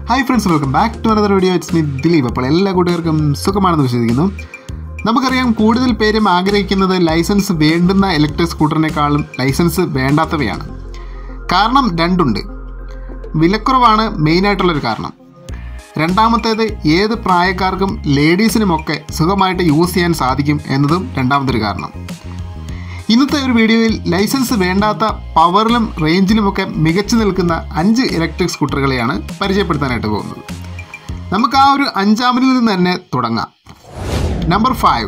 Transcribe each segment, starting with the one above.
hi friends welcome back to another video it's me Dileep അപ്പോൾ എല്ലാ കൂട്ടുകാർക്കും സുഖമാണെന്ന് വിശ്വസിക്കുന്നു നമുക്കറിയാം കൂടുതൽ പേരും ആഗ്രഹിക്കുന്നത് ലൈസൻസ് വേണ്ടുന്ന ഇലക്ട്രിക് സ്കൂട്ടറിനേക്കാളും ലൈസൻസ് വേണ്ടാത്തവയാണ് കാരണം രണ്ടുണ്ട് വിലക്കുറവാണ് മെയിനായിട്ടുള്ളൊരു കാരണം രണ്ടാമത്തേത് ഏത് പ്രായക്കാർക്കും ലേഡീസിനുമൊക്കെ സുഖമായിട്ട് യൂസ് ചെയ്യാൻ സാധിക്കും എന്നതും രണ്ടാമതൊരു കാരണം ഇന്നത്തെ ഒരു വീഡിയോയിൽ ലൈസൻസ് വേണ്ടാത്ത പവറിലും റേഞ്ചിലുമൊക്കെ മികച്ചു നിൽക്കുന്ന അഞ്ച് ഇലക്ട്രിക് സ്കൂട്ടറുകളെയാണ് പരിചയപ്പെടുത്താനായിട്ട് പോകുന്നത് നമുക്ക് ആ ഒരു അഞ്ചാമതിൽ നിന്ന് തന്നെ തുടങ്ങാം നമ്പർ ഫൈവ്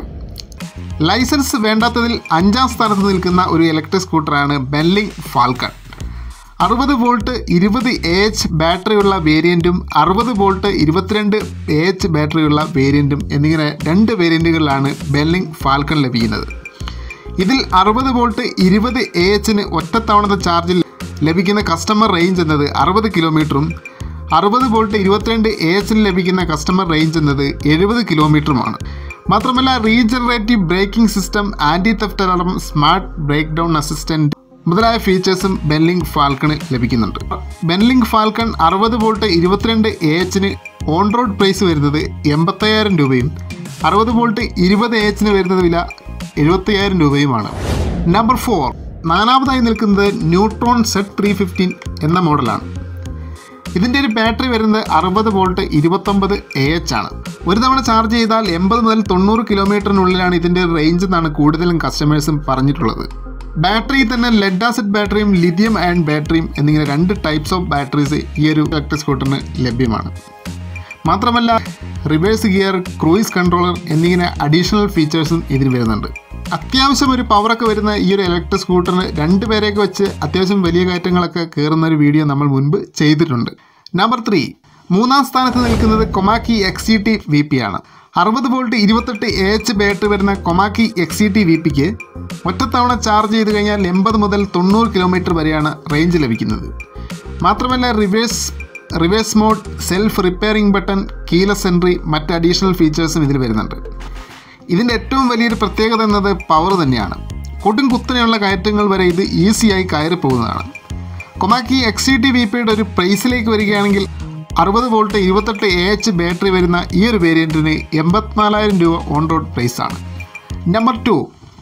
ലൈസൻസ് വേണ്ടാത്തതിൽ അഞ്ചാം സ്ഥാനത്ത് നിൽക്കുന്ന ഒരു ഇലക്ട്രിക് സ്കൂട്ടറാണ് ബെല്ലിംഗ് ഫാൽക്കൺ അറുപത് വോൾട്ട് ഇരുപത് എ എച്ച് ബാറ്ററിയുള്ള വേരിയൻറ്റും അറുപത് വോൾട്ട് ഇരുപത്തിരണ്ട് എ എച്ച് ബാറ്ററിയുള്ള വേരിയൻറ്റും എന്നിങ്ങനെ രണ്ട് വേരിയൻറ്റുകളിലാണ് ബെല്ലിംഗ് ഫാൽക്കൺ ലഭിക്കുന്നത് ഇതിൽ അറുപത് വോൾട്ട് ഇരുപത് എ എച്ചിന് ഒറ്റത്തവണത്തെ ചാർജിൽ ലഭിക്കുന്ന കസ്റ്റമർ റേഞ്ച് എന്നത് അറുപത് കിലോമീറ്ററും അറുപത് വോൾട്ട് ഇരുപത്തിരണ്ട് എ എച്ചിന് ലഭിക്കുന്ന കസ്റ്റമർ റേഞ്ച് എന്നത് എഴുപത് കിലോമീറ്ററുമാണ് മാത്രമല്ല regenerative braking system anti theft alarm smart breakdown assistant മുതലായ ഫീച്ചേഴ്സും ബെൻലിംഗ് ഫാൽക്കണിൽ ലഭിക്കുന്നുണ്ട് ബെൻലിംഗ് ഫാൽക്കൺ അറുപത് വോൾട്ട് ഇരുപത്തിരണ്ട് എ എച്ചിന് ഓൺ റോഡ് പ്രൈസ് വരുന്നത് എൺപത്തയ്യായിരം രൂപയും അറുപത് വോൾട്ട് ഇരുപത് എ എച്ചിന് വരുന്നത് വില എഴുപത്തയ്യായിരം രൂപയുമാണ് നമ്പർ ഫോർ നാലാമതായി നിൽക്കുന്നത് ന്യൂട്രോൺ സെറ്റ് ത്രീ ഫിഫ്റ്റീൻ എന്ന മോഡലാണ് ഇതിൻ്റെ ഒരു ബാറ്ററി വരുന്നത് അറുപത് വോൾട്ട് ഇരുപത്തൊമ്പത് എ എച്ച് ആണ് ഒരു തവണ ചാർജ് ചെയ്താൽ എൺപത് മുതൽ തൊണ്ണൂറ് കിലോമീറ്ററിനുള്ളിലാണ് ഇതിൻ്റെ റേഞ്ച് എന്നാണ് കൂടുതലും കസ്റ്റമേഴ്സും പറഞ്ഞിട്ടുള്ളത് ബാറ്ററി തന്നെ ലെഡ് ആസിഡ് ബാറ്ററിയും ലിഥിയം അയൺ ബാറ്ററിയും എന്നിങ്ങനെ രണ്ട് ടൈപ്സ് ഓഫ് ബാറ്ററീസ് ഈ ഒരു ഇലക്ട്രിക് സ്കൂട്ടറിന് ലഭ്യമാണ് മാത്രമല്ല റിവേഴ്സ് ഗിയർ ക്രൂയിസ് കൺട്രോളർ എന്നിങ്ങനെ അഡീഷണൽ ഫീച്ചേഴ്സും ഇതിന് വരുന്നുണ്ട് അത്യാവശ്യം ഒരു പവറൊക്കെ വരുന്ന ഈ ഒരു ഇലക്ട്രിക് സ്കൂട്ടറിന് രണ്ട് പേരെയൊക്കെ വെച്ച് അത്യാവശ്യം വലിയ കയറ്റങ്ങളൊക്കെ കയറുന്ന ഒരു വീഡിയോ നമ്മൾ മുൻപ് ചെയ്തിട്ടുണ്ട് നമ്പർ ത്രീ മൂന്നാം സ്ഥാനത്ത് നിൽക്കുന്നത് Komaki X C T V P ആണ് അറുപത് വോൾട്ട് ഇരുപത്തെട്ട് എ എച്ച് ബാറ്ററി വരുന്ന Komaki X C T V പിക്ക് ഒറ്റത്തവണ ചാർജ് ചെയ്ത് കഴിഞ്ഞാൽ എൺപത് മുതൽ തൊണ്ണൂറ് കിലോമീറ്റർ വരെയാണ് റേഞ്ച് ലഭിക്കുന്നത് മാത്രമല്ല reverse reverse mode self repairing button keyless entry മറ്റ് അഡീഷണൽ ഫീച്ചേഴ്സും ഇതിൽ വരുന്നുണ്ട് ഇതിൻ്റെ ഏറ്റവും വലിയൊരു പ്രത്യേകത എന്നത് പവർ തന്നെയാണ് കൊടും കുത്തനെയുള്ള കയറ്റങ്ങൾ വരെ ഇത് ഈസിയായി കയറി പോകുന്നതാണ് Komaki X C T V പിയുടെ ഒരു പ്രൈസിലേക്ക് വരികയാണെങ്കിൽ അറുപത് വോൾട്ട് ഇരുപത്തെട്ട് എ എച്ച് ബാറ്ററി വരുന്ന ഈ ഒരു വേരിയൻറ്റിന് എൺപത്തിനാലായിരം രൂപ ഓൺ റോഡ് പ്രൈസാണ് നമ്പർ ടു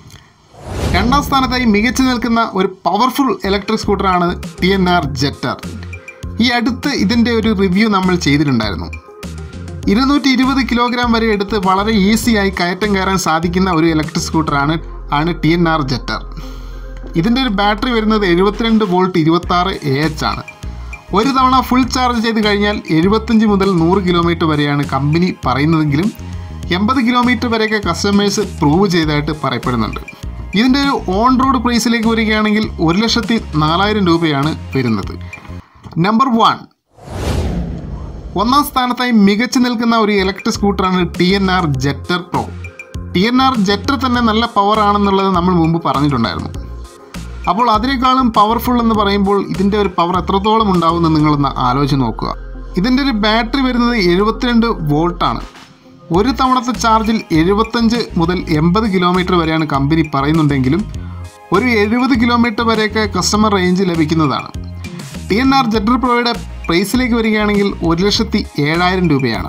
രണ്ടാം സ്ഥാനത്തായി മികച്ചു നിൽക്കുന്ന ഒരു പവർഫുൾ ഇലക്ട്രിക് സ്കൂട്ടറാണ് ടി എൻ ആർ ജെറ്റർ ഈ അടുത്ത് ഇതിൻ്റെ ഒരു റിവ്യൂ നമ്മൾ ചെയ്തിട്ടുണ്ടായിരുന്നു ഇരുന്നൂറ്റി ഇരുപത് കിലോഗ്രാം വരെ എടുത്ത് വളരെ ഈസിയായി കയറ്റം കയറാൻ സാധിക്കുന്ന ഒരു ഇലക്ട്രിക് സ്കൂട്ടറാണ് ആണ് ടി എൻ ആർ ജെറ്റർ ഇതിൻ്റെ ഒരു ബാറ്ററി വരുന്നത് എഴുപത്തിരണ്ട് വോൾട്ട് ഇരുപത്താറ് എ എച്ച് ആണ് ഒരു തവണ ഫുൾ ചാർജ് ചെയ്ത് കഴിഞ്ഞാൽ എഴുപത്തഞ്ച് മുതൽ നൂറ് കിലോമീറ്റർ വരെയാണ് കമ്പനി പറയുന്നതെങ്കിലും എൺപത് കിലോമീറ്റർ വരെയൊക്കെ കസ്റ്റമേഴ്സ് പ്രൂവ് ചെയ്തതായിട്ട് പറയപ്പെടുന്നുണ്ട് ഇതിൻ്റെ ഒരു ഓൺ റോഡ് പ്രൈസിലേക്ക് വരികയാണെങ്കിൽ ഒരു ലക്ഷത്തി നാലായിരം രൂപയാണ് വരുന്നത് നമ്പർ വൺ ഒന്നാം സ്ഥാനത്തായി മികച്ചു നിൽക്കുന്ന ഒരു ഇലക്ട്രിക് സ്കൂട്ടറാണ് T N R Jetter pro T N R Jetter തന്നെ നല്ല പവർ ആണെന്നുള്ളത് നമ്മൾ മുമ്പ് പറഞ്ഞിട്ടുണ്ടായിരുന്നു അപ്പോൾ അതിനേക്കാളും പവർഫുൾ എന്ന് പറയുമ്പോൾ ഇതിൻ്റെ ഒരു പവർ എത്രത്തോളം ഉണ്ടാവുമെന്ന് നിങ്ങളൊന്ന് ആലോചിച്ച് നോക്കുക ഇതിൻ്റെ ഒരു ബാറ്ററി വരുന്നത് എഴുപത്തിരണ്ട് വോൾട്ടാണ് ഒരു തവണത്തെ ചാർജിൽ എഴുപത്തഞ്ച് മുതൽ എൺപത് കിലോമീറ്റർ വരെയാണ് കമ്പനി പറയുന്നുണ്ടെങ്കിലും ഒരു എഴുപത് കിലോമീറ്റർ വരെയൊക്കെ കസ്റ്റമർ റേഞ്ച് ലഭിക്കുന്നതാണ് ടി എൻ ആർ ജെറ്റർ പ്രോയുടെ പ്രൈസിലേക്ക് വരികയാണെങ്കിൽ ഒരു ലക്ഷത്തി ഏഴായിരം രൂപയാണ്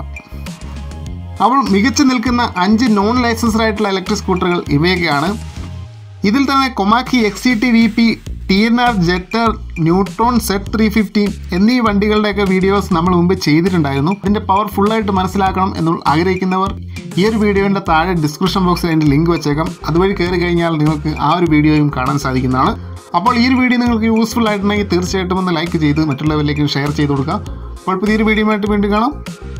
അവൾ മികച്ചു നിൽക്കുന്ന അഞ്ച് നോൺ ലൈസൻസ്ഡ് ആയിട്ടുള്ള ഇലക്ട്രിക് സ്കൂട്ടറുകൾ ഇവയൊക്കെയാണ് ഇതിൽ തന്നെ Komaki X C T V P T N R Jetter Neutron set three fifteen എന്നീ വണ്ടികളുടെയൊക്കെ വീഡിയോസ് നമ്മൾ മുമ്പ് ചെയ്തിട്ടുണ്ടായിരുന്നു ഇതിൻ്റെ പവർ ഫുള്ളായിട്ട് മനസ്സിലാക്കണം എന്ന് ആഗ്രഹിക്കുന്നവർ ഈ ഒരു വീഡിയോൻ്റെ താഴെ ഡിസ്ക്രിപ്ഷൻ ബോക്സിൽ അതിൻ്റെ ലിങ്ക് വെച്ചേക്കാം അതുവഴി കയറി കഴിഞ്ഞാൽ നിങ്ങൾക്ക് ആ ഒരു വീഡിയോയും കാണാൻ സാധിക്കുന്നതാണ് അപ്പോൾ ഈ ഒരു വീഡിയോ നിങ്ങൾക്ക് യൂസ്ഫുൾ ആയിട്ടുണ്ടെങ്കിൽ തീർച്ചയായിട്ടും ഒന്ന് ലൈക്ക് ചെയ്ത് മറ്റുള്ളവരിലേക്കും ഷെയർ ചെയ്ത് കൊടുക്കുക അപ്പോൾ പുതിയൊരു വീഡിയോ ആയിട്ട് വീണ്ടും കാണാം